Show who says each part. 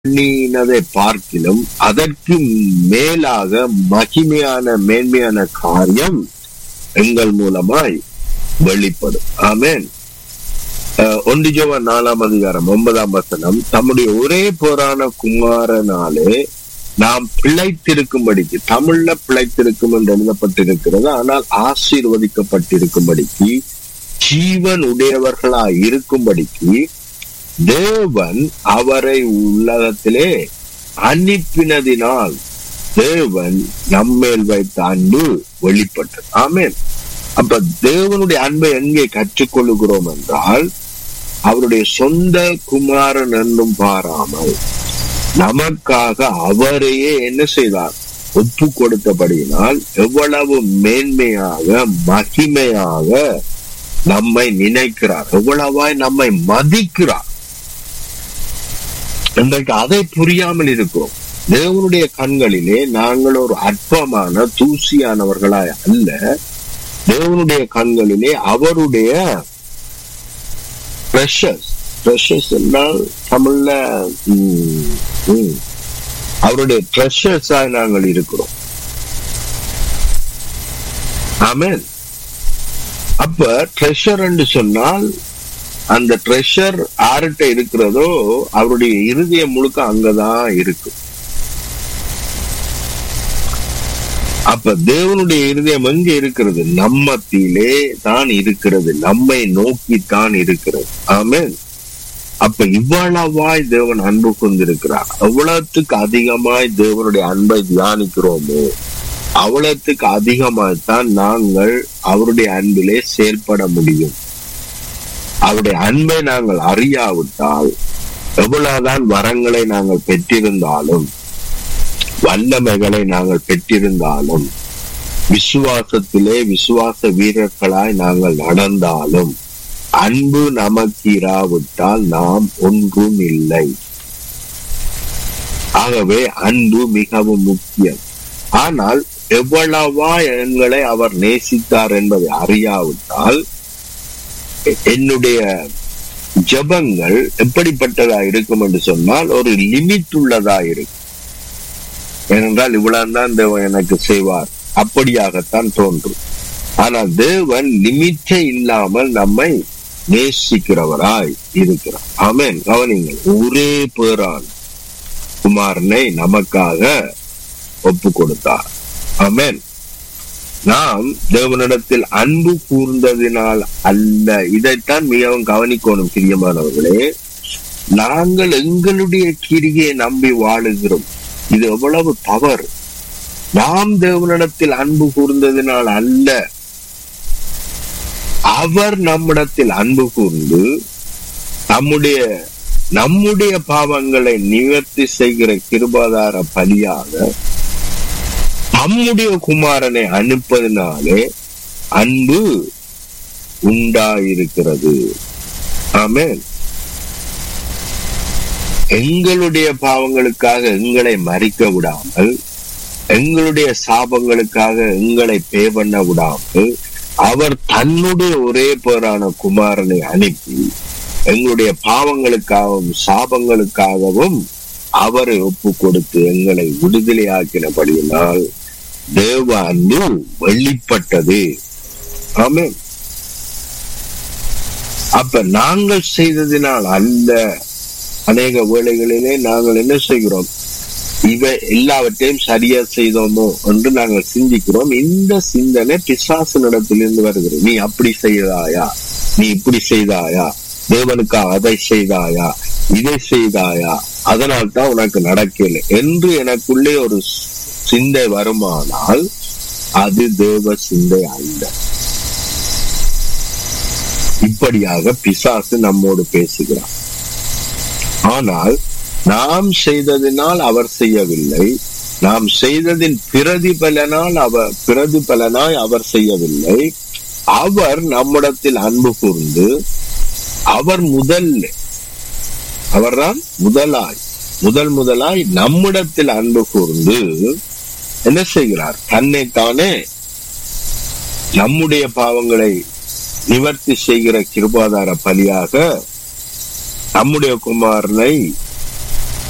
Speaker 1: பண்ணினதை பார்க்கிலும் அதற்கு மேலாக மகிமையான மேன்மையான காரியம் எங்கள் மூலமாய் வெளிப்படும் ஆமென் அஹ், ஒன்று ஜோவான் நாலாம் அதிகாரம் ஒன்பதாம் வசனம் தம்முடைய ஒரே போரான குமாரனாலே நாம் பிழைத்திருக்கும்படிக்கு தமிழ்ல பிழைத்திருக்கும் என்று எழுதப்பட்டிருக்கிறது ஆனால் ஆசீர்வதிக்கப்பட்டிருக்கும்படிக்கு ஜீவன் உடையவர்களாய் இருக்கும்படிக்கு தேவன் அவரை உலகத்திலே அனுப்பினதினால் தேவன் நம்மேல் வைத்த அன்பு வெளிப்பட்டது ஆமென் அப்ப தேவனுடைய அன்பை எங்கே கற்றுக்கொள்ளுகிறோம் என்றால் அவருடைய சொந்த குமாரன் என்றும் பாராமல் நமக்காக அவரையே என்ன செய்தார் ஒப்பு கொடுத்தபடியினால் எவ்வளவு மேன்மையாக மகிமையாக நம்மை நினைக்கிறார் எவ்வளவாய் நம்மை மதிக்கிறார் இன்றைக்கு அதை புரியாமல் இருக்கிறோம் தேவனுடைய கண்களிலே நாங்கள் ஒரு அற்பமான தூசியானவர்களாய் அல்ல தேவனுடைய கண்களிலே அவருடைய ப்ரெஷஸ் ப்ரெஷஸ் என்றால் தமிழ்ல ம், ம், அவருடைய ட்ரெஷர்ஸாய் நாங்கள் இருக்கிறோம் ஆமென் அப்ப ட்ரெஷர் என்று சொன்னால் அந்த ட்ரெஷர் யார்கிட்ட இருக்கிறதோ அவருடைய இருதயம் முழுக்க அங்கதான் இருக்கு அப்ப தேவனுடைய இருதயம் எங்க இருக்கிறது நம்மத்திலே தான் இருக்கிறது நம்மை நோக்கி தான் இருக்கிறது ஆமென் அப்ப இவ்வளவாய் தேவன் அன்பு கொண்டிருக்கிறார் எவ்வளவுக்கு அதிகமாய் தேவனுடைய அன்பை தியானிக்கிறோமோ அவ்வளவுக்கு அதிகமாய் தான் நாங்கள் அவருடைய அன்பிலே செயல்பட முடியும் அவருடைய அன்பை நாங்கள் அறியாவிட்டால் எவ்வளவுதான் வரங்களை நாங்கள் பெற்றிருந்தாலும் வல்லமைகளை நாங்கள் பெற்றிருந்தாலும் விசுவாசத்திலே விசுவாச வீரர்களாய் நாங்கள் நடந்தாலும் அன்பு நமக்கு இராவிட்டால் நாம் ஒன்றும் இல்லை ஆகவே அன்பு மிகவும் முக்கியம் ஆனால் எவ்வளவா எங்களை அவர் நேசித்தார் என்பதை அறியாவிட்டால் எ- என்னுடைய ஜெபங்கள் எப்படிப்பட்டதா இருக்கும் என்று சொன்னால் ஒரு லிமிட் உள்ளதா இருக்கும் ஏனென்றால் இவ்வளவுதான் தேவன் எனக்கு செய்வார் அப்படியாகத்தான் தோன்றும் ஆனால் தேவன் லிமிட்டே இல்லாமல் நம்மை நேசிக்கிறவராய் இருக்கிறார் ஆமென் கவனிங்கள் ஒரே பேரான் குமாரனை நமக்காக ஒப்பு கொடுத்தார் ஆமென் நாம் தேவனிடத்தில் அன்பு கூர்ந்ததினால் அல்ல இதைத்தான் மிகவும் கவனிக்கணும் பிரியமானவர்களே நாங்கள் எங்களுடைய கிரியை நம்பி வாழுகிறோம் இது எவ்வளவு தவறு நாம் தேவனிடத்தில் அன்பு கூர்ந்ததினால் அல்ல அவர் நம்மிடத்தில் அன்பு கூர்ந்து நம்முடைய நம்முடைய பாவங்களை நிவர்த்தி செய்கிற கிருபாதார பலியாக நம்முடைய குமாரனை அனுப்பதினாலே அன்பு உண்டாயிருக்கிறது ஆமென் எங்களுடைய பாவங்களுக்காக எங்களை மறிக்க விடாமல் எங்களுடைய சாபங்களுக்காக எங்களை பே பண்ண விடாமல் அவர் தன்னுடைய ஒரே பேரான குமாரனை அனுப்பி எங்களுடைய பாவங்களுக்காகவும் சாபங்களுக்காகவும் அவரை ஒப்பு கொடுத்து எங்களை விடுதலையாக்கினபடியினால் தேவ அன்பு வெளிப்பட்டது ஆமென் அப்ப நாங்கள் செய்ததினால் அல்ல அநேக வேளைகளிலே நாங்கள் என்ன செய்கிறோம் இவை எல்லாவற்றையும் சரியா செய்தோமோ என்று நாங்கள் சிந்திக்கிறோம் இந்த சிந்தனை பிசாசனிடத்திலிருந்து வருகிறது நீ அப்படி செய்தாயா நீ இப்படி செய்தாயா தேவனுக்கு அதை செய்தாயா இதை செய்தாயா அதனால் தான் உனக்கு நடக்கல என்று எனக்குள்ளே ஒரு சிந்தை வருமானால் அது தேவ சிந்தை அல்ல இப்படியாக பிசாசு நம்மோடு பேசுகிறார் ஆனால் நாம் செய்ததினால் அவர் செய்யவில்லை நாம் செய்ததின் பிரதிபலனால் அவர் பிரதிபலனாய் அவர் செய்யவில்லை அவர் நம்மிடத்தில் அன்பு கூர்ந்து அவர் முதல் அவர்தான் முதலாய் முதல் முதலாய் நம்மிடத்தில் அன்பு கூர்ந்து என்ன செய்கிறார் தன்னை தானே நம்முடைய பாவங்களை நிவர்த்தி செய்கிற கிருபாதார பலியாக நம்முடைய குமாரனை